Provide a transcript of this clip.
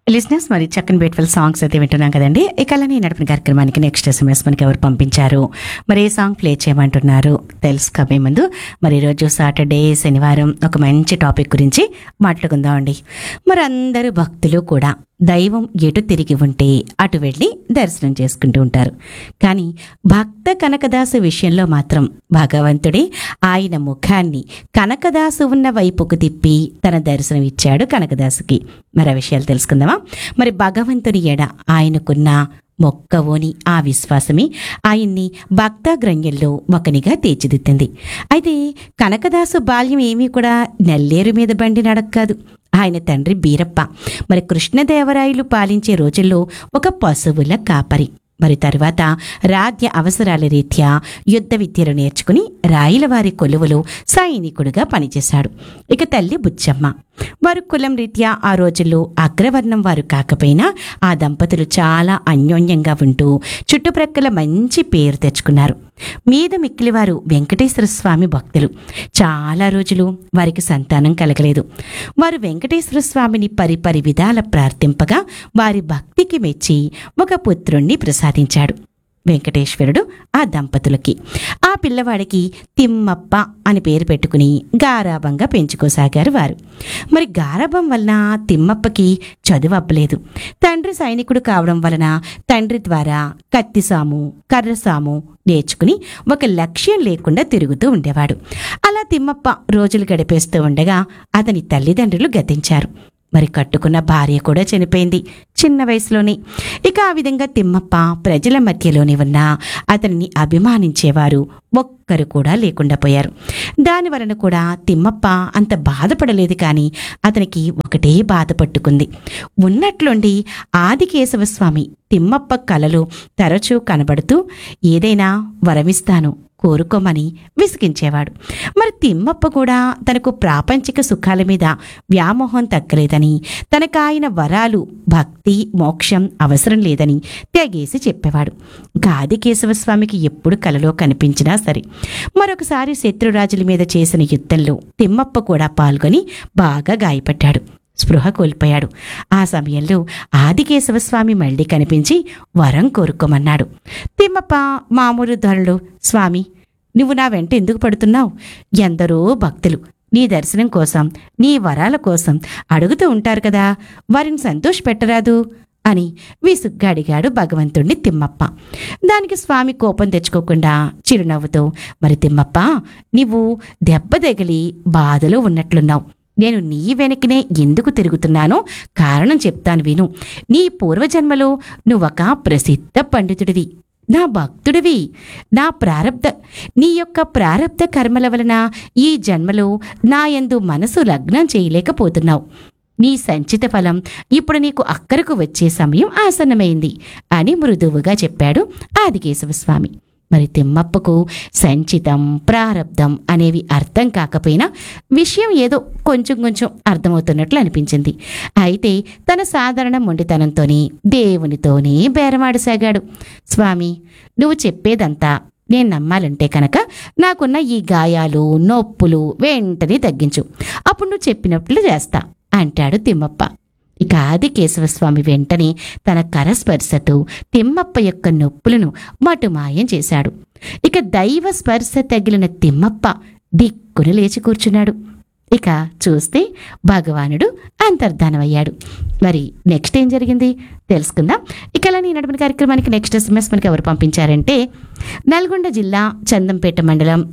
లిజినెస్ మరి చక్కని బ్యూటిఫుల్ సాంగ్స్ అయితే వింటున్నాం కదండి ఇక అలానే నడిపిన కార్యక్రమానికి నెక్స్ట్ ఎస్ఎంఎస్ మనకి ఎవరు పంపించారు మరి ఏ సాంగ్ ప్లే చేయమంటున్నారు తెలుసుకోబోయే ముందు మరి ఈరోజు సాటర్డే శనివారం ఒక మంచి టాపిక్ గురించి మాట్లాడుకుందామండి మరి అందరూ భక్తులు కూడా దైవం ఎటు తిరిగి ఉంటే అటు వెళ్ళి దర్శనం చేసుకుంటూ ఉంటారు కానీ భక్త కనకదాసు విషయంలో మాత్రం భగవంతుడే ఆయన ముఖాన్ని కనకదాసు ఉన్న వైపుకు తిప్పి తన దర్శనం ఇచ్చాడు కనకదాసుకి మరి ఆ విషయాలు తెలుసుకుందామా మరి భగవంతుని ఎడ ఆయనకున్న మొక్కవోని ఆ విశ్వాసమే ఆయన్ని భక్తాగ్రంథంలో ఒకనిగా తీర్చిదిద్దింది అయితే కనకదాసు బాల్యం ఏమీ కూడా నెల్లేరు మీద బండి నడక్కాదు ఆయన తండ్రి బీరప్ప మరి కృష్ణదేవరాయలు పాలించే రోజుల్లో ఒక పశువుల కాపరి మరి తరువాత రాజ్య అవసరాల రీత్యా యుద్ధ విద్యలు నేర్చుకుని రాయిలవారి కొలువులో సైనికుడిగా పనిచేశాడు ఇక తల్లి బుచ్చమ్మ వారు కులం రీత్యా ఆ రోజుల్లో అగ్రవర్ణం వారు కాకపోయినా ఆ దంపతులు చాలా అన్యోన్యంగా ఉంటూ చుట్టుప్రక్కల మంచి పేరు తెచ్చుకున్నారు మీద మిక్కిలివారు వెంకటేశ్వర స్వామి భక్తులు చాలా రోజులు వారికి సంతానం కలగలేదు వారు వెంకటేశ్వర స్వామిని పరిపరి విధాల ప్రార్థింపగా వారి భక్తికి మెచ్చి ఒక పుత్రుణ్ణి ప్రసాదించాడు వెంకటేశ్వరుడు ఆ దంపతులకి ఆ పిల్లవాడికి తిమ్మప్ప అని పేరు పెట్టుకుని గారాబంగా పెంచుకోసాగారు వారు మరి గారాబం వలన తిమ్మప్పకి చదువు అబ్బలేదు తండ్రి సైనికుడు కావడం వలన తండ్రి ద్వారా కత్తిసాము కర్రసాము నేర్చుకుని ఒక లక్ష్యం లేకుండా తిరుగుతూ ఉండేవాడు అలా తిమ్మప్ప రోజులు గడిపేస్తూ ఉండగా అతని తల్లిదండ్రులు గతించారు మరి కట్టుకున్న భార్య కూడా చనిపోయింది చిన్న వయసులోనే ఇక ఆ విధంగా తిమ్మప్ప ప్రజల మధ్యలోనే ఉన్న అతనిని అభిమానించేవారు ఒక్కరు కూడా లేకుండా పోయారు దాని వలన కూడా తిమ్మప్ప అంత బాధపడలేదు కానీ అతనికి ఒకటే బాధ పట్టుకుంది ఉన్నట్లుండి ఆదికేశవస్వామి తిమ్మప్ప కలలు తరచూ కనబడుతూ ఏదైనా వరమిస్తాను కోరుకోమని విసిగించేవాడు మరి తిమ్మప్ప కూడా తనకు ప్రాపంచిక సుఖాల మీద వ్యామోహం తగ్గలేదని తనకు ఆయన వరాలు భక్తి మోక్షం అవసరం లేదని తెగేసి చెప్పేవాడు గాది కేశవస్వామికి ఎప్పుడు కలలో కనిపించినా సరే మరొకసారి శత్రురాజుల మీద చేసిన యుద్ధంలో తిమ్మప్ప కూడా పాల్గొని బాగా గాయపడ్డాడు స్పృహ కోల్పోయాడు ఆ సమయంలో ఆదికేశవస్వామి మళ్ళీ కనిపించి వరం కోరుకోమన్నాడు తిమ్మప్ప మామూలు ధరలు స్వామి నువ్వు నా వెంట ఎందుకు పడుతున్నావు ఎందరో భక్తులు నీ దర్శనం కోసం నీ వరాల కోసం అడుగుతూ ఉంటారు కదా వారిని సంతోషపెట్టరాదు అని విసుగ్గా అడిగాడు భగవంతుణ్ణి తిమ్మప్ప దానికి స్వామి కోపం తెచ్చుకోకుండా చిరునవ్వుతో మరి తిమ్మప్ప నీవు దెబ్బ తగిలి బాధలో ఉన్నట్లున్నావు నేను నీ వెనకనే ఎందుకు తిరుగుతున్నానో కారణం చెప్తాను విను నీ పూర్వజన్మలో నువ్వొక ప్రసిద్ధ పండితుడివి నా భక్తుడివి నా ప్రారబ్ధ నీ యొక్క ప్రారబ్ధ కర్మల వలన ఈ జన్మలో నా యందు మనసు లగ్నం చేయలేకపోతున్నావు నీ సంచిత ఫలం ఇప్పుడు నీకు అక్కరకు వచ్చే సమయం ఆసన్నమైంది అని మృదువుగా చెప్పాడు ఆదికేశవస్వామి మరి తిమ్మప్పకు సంచితం ప్రారబ్ధం అనేవి అర్థం కాకపోయినా విషయం ఏదో కొంచెం కొంచెం అర్థమవుతున్నట్లు అనిపించింది అయితే తన సాధారణ మొండితనంతోనే దేవునితోనే బేరమాడసాగాడు స్వామి నువ్వు చెప్పేదంతా నేను నమ్మాలంటే కనుక నాకున్న ఈ గాయాలు నొప్పులు వెంటనే తగ్గించు అప్పుడు నువ్వు చెప్పినట్లు చేస్తా అంటాడు తిమ్మప్ప ఇక ఆది కేశవస్వామి వెంటనే తన కరస్పర్శతో తిమ్మప్ప యొక్క నొప్పులను మటుమాయం చేశాడు ఇక దైవ స్పర్శ తగిలిన తిమ్మప్ప దిక్కున లేచి కూర్చున్నాడు ఇక చూస్తే భగవానుడు అంతర్ధానమయ్యాడు మరి నెక్స్ట్ ఏం జరిగింది తెలుసుకుందాం ఇక అలా నేను నడిపిన కార్యక్రమానికి నెక్స్ట్ ఎస్ఎంఎస్ మనకి ఎవరు పంపించారంటే నల్గొండ జిల్లా చందంపేట మండలం